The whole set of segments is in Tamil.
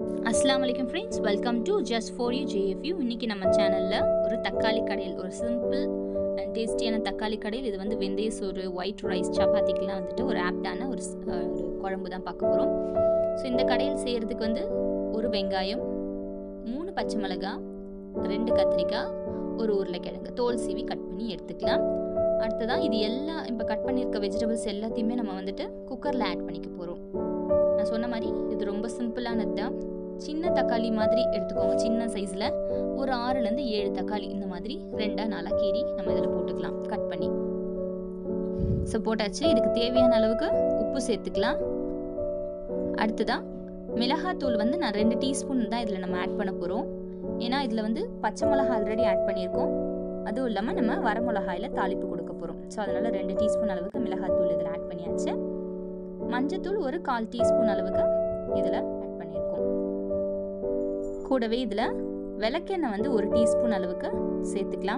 அஸ்லாம் வலைக்கம் friends welcome to just for you JFU இன்றைக்கி நம்ம சேனலில் ஒரு தக்காளி கடையில் ஒரு சிம்பிள் அண்ட் டேஸ்டியான தக்காளி கடையில் இது வந்து வெந்தய சோறு ஒயிட் ரைஸ் சப்பாத்திக்கெலாம் வந்துட்டு ஒரு ஆப்டான ஒரு ஸ்- அஹ் ஒரு குழம்பு தான் பார்க்க போகிறோம் ஸோ இந்த கடையில் செய்கிறதுக்கு வந்து ஒரு வெங்காயம் மூணு பச்சை மிளகாய் ரெண்டு கத்திரிக்காய் ஒரு உருளைக்கிழங்கு தோல் சீவி கட் பண்ணி எடுத்துக்கலாம் அடுத்ததான் இது எல்லாம் இப்போ கட் பண்ணியிருக்க வெஜிடபிள்ஸ் எல்லாத்தையுமே நம்ம வந்துட்டு குக்கரில் ஆட் பண்ணிக்க போகிறோம் நான் சொன்ன மாதிரி இது ரொம்ப சிம்பிளானது தான் சின்ன தக்காளி மாதிரி எடுத்துக்கோங்க சின்ன சைஸில் ஒரு ஆறுலேருந்து ஏழு தக்காளி இந்த மாதிரி ரெண்டாக நாளாக கீறி நம்ம இதில் போட்டுக்கலாம் கட் பண்ணி ஸோ போட்டாச்சு இதுக்கு தேவையான அளவுக்கு உப்பு சேர்த்துக்கலாம் அடுத்ததான் மிளகாத்தூள் வந்து நான் ரெண்டு டீஸ்பூன் தான் இதில் நம்ம ஆட் பண்ண போகிறோம் ஏன்னா இதில் வந்து பச்சை மிளகா ஆல்ரெடி ஆட் பண்ணியிருக்கோம் அதுவும் இல்லாமல் நம்ம வர மிளகாயில் தாளிப்பு கொடுக்க போகிறோம் ஸோ அதனால் ரெண்டு டீஸ்பூன் அளவுக்கு மிளகாத்தூள் இதில் ஆட் பண்ணியாச்சு மஞ்சத்தூள் ஒரு கால் டீஸ்பூன் அளவுக்கு இதில் ஆட் பண்ணியிருக்கோம் கூடவே இதில் விளக்கெண்ணெய் வந்து ஒரு டீஸ்பூன் அளவுக்கு சேர்த்துக்கலாம்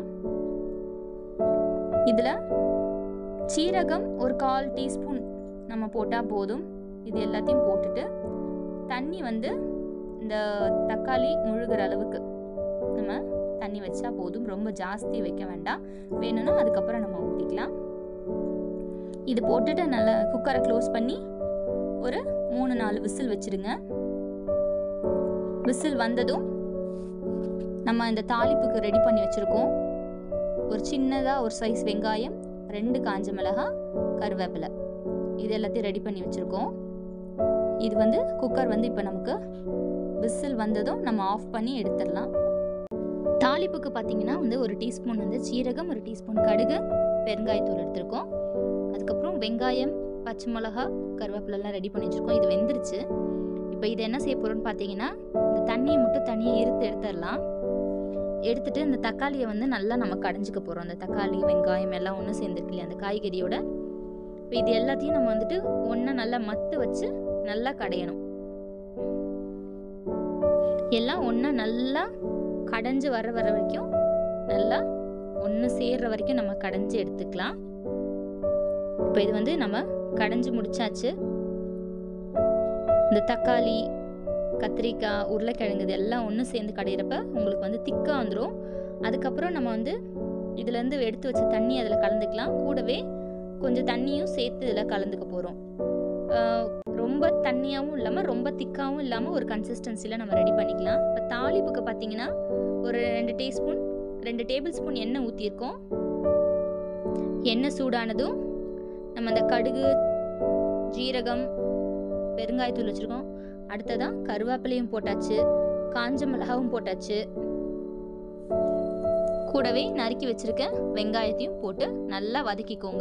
இதில் சீரகம் ஒரு கால் டீஸ்பூன் நம்ம போட்டால் போதும் இது எல்லாத்தையும் போட்டுட்டு தண்ணி வந்து இந்த தக்காளி முழுகிற அளவுக்கு நம்ம தண்ணி வச்சா போதும் ரொம்ப ஜாஸ்தி வைக்க வேண்டாம் வேணும்னா அதுக்கப்புறம் நம்ம ஊற்றிக்கலாம் இது போட்டுட்டு நல்லா குக்கரை க்ளோஸ் பண்ணி ஒரு மூணு நாலு விசில் வச்சிருங்க விசில் வந்ததும் நம்ம இந்த தாளிப்புக்கு ரெடி பண்ணி வச்சுருக்கோம் ஒரு சின்னதாக ஒரு சைஸ் வெங்காயம் ரெண்டு காஞ்ச மிளகாய் கருவேப்பிலை இது எல்லாத்தையும் ரெடி பண்ணி வச்சுருக்கோம் இது வந்து குக்கர் வந்து இப்போ நமக்கு விசில் வந்ததும் நம்ம ஆஃப் பண்ணி எடுத்துடலாம் தாளிப்புக்கு பார்த்தீங்கன்னா வந்து ஒரு டீஸ்பூன் வந்து சீரகம் ஒரு டீஸ்பூன் கடுகு பெருங்காயத்தூள் எடுத்திருக்கோம் அதுக்கப்புறம் வெங்காயம் பச்சை மிளகா கருவேப்பிலெல்லாம் ரெடி பண்ணி வச்சுருக்கோம் இது வெந்துருச்சு இப்போ இது என்ன செய்ய போகிறோம்னு பார்த்தீங்கன்னா இந்த தண்ணியை மட்டும் தனியாக இருத்து எடுத்துடலாம் எடுத்துட்டு இந்த தக்காளியை வந்து நல்லா நம்ம கடைஞ்சிக்க போகிறோம் அந்த தக்காளி வெங்காயம் எல்லாம் ஒன்று சேர்ந்துருக்கு இல்லையா அந்த காய்கறியோட இப்போ இது எல்லாத்தையும் நம்ம வந்துட்டு ஒன்றா நல்லா மத்து வச்சு நல்லா கடையணும் எல்லாம் ஒன்றா நல்லா கடைஞ்சு வர வர வரைக்கும் நல்லா ஒன்று சேர்ற வரைக்கும் நம்ம கடைஞ்சி எடுத்துக்கலாம் இப்போ இது வந்து நம்ம கடைஞ்சி முடிச்சாச்சு இந்த தக்காளி கத்திரிக்காய் உருளைக்கிழங்கு இது எல்லாம் ஒன்று சேர்ந்து கடையிறப்ப உங்களுக்கு வந்து திக்காக வந்துடும் அதுக்கப்புறம் நம்ம வந்து இதுலேருந்து எடுத்து வச்ச தண்ணி அதில் கலந்துக்கலாம் கூடவே கொஞ்சம் தண்ணியும் சேர்த்து இதில் கலந்துக்க போகிறோம் ரொம்ப தண்ணியாகவும் இல்லாமல் ரொம்ப திக்காகவும் இல்லாமல் ஒரு கன்சிஸ்டன்சியில் நம்ம ரெடி பண்ணிக்கலாம் இப்போ தாளிப்புக்கு பார்த்தீங்கன்னா ஒரு ரெண்டு டீஸ்பூன் ரெண்டு டேபிள் ஸ்பூன் எண்ணெய் ஊற்றிருக்கோம் எண்ணெய் சூடானதும் நம்ம அந்த கடுகு ஜீரகம் பெருங்காயத்தூள் வச்சுருக்கோம் அடுத்ததான் கருவேப்பிலையும் போட்டாச்சு காஞ்ச மிளகாவும் போட்டாச்சு கூடவே நறுக்கி வச்சிருக்க வெங்காயத்தையும் போட்டு நல்லா வதக்கிக்கோங்க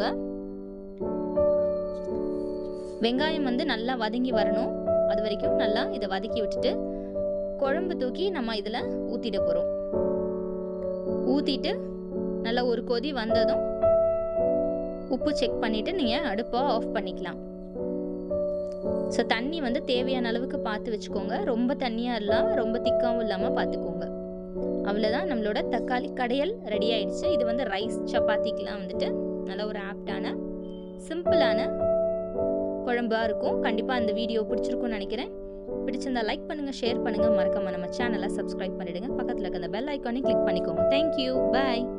வெங்காயம் வந்து நல்லா வதங்கி வரணும் அது வரைக்கும் நல்லா இதை வதக்கி விட்டுட்டு குழம்பு தூக்கி நம்ம இதில் ஊற்றிட போகிறோம் ஊற்றிட்டு நல்லா ஒரு கொதி வந்ததும் உப்பு செக் பண்ணிவிட்டு நீங்கள் அடுப்பை ஆஃப் பண்ணிக்கலாம் ஸோ தண்ணி வந்து தேவையான அளவுக்கு பார்த்து வச்சுக்கோங்க ரொம்ப தண்ணியாக இல்லாமல் ரொம்ப திக்காகவும் இல்லாமல் பார்த்துக்கோங்க அவ்வளோதான் நம்மளோட தக்காளி கடையல் ரெடி ஆயிடுச்சு இது வந்து ரைஸ் சப்பாத்திக்கெலாம் வந்துட்டு நல்ல ஒரு ஆப்டான சிம்பிளான குழம்பா இருக்கும் கண்டிப்பாக அந்த வீடியோ பிடிச்சிருக்கும்னு நினைக்கிறேன் பிடிச்சிருந்தா லைக் பண்ணுங்கள் ஷேர் பண்ணுங்கள் மறக்காம நம்ம சேனலை சப்ஸ்கிரைப் பண்ணிடுங்க பக்கத்தில் இருக்க அந்த பெல் ஐக்கானையும் கிளிக் பண்ணிக்கோங்க தேங்க்யூ பாய்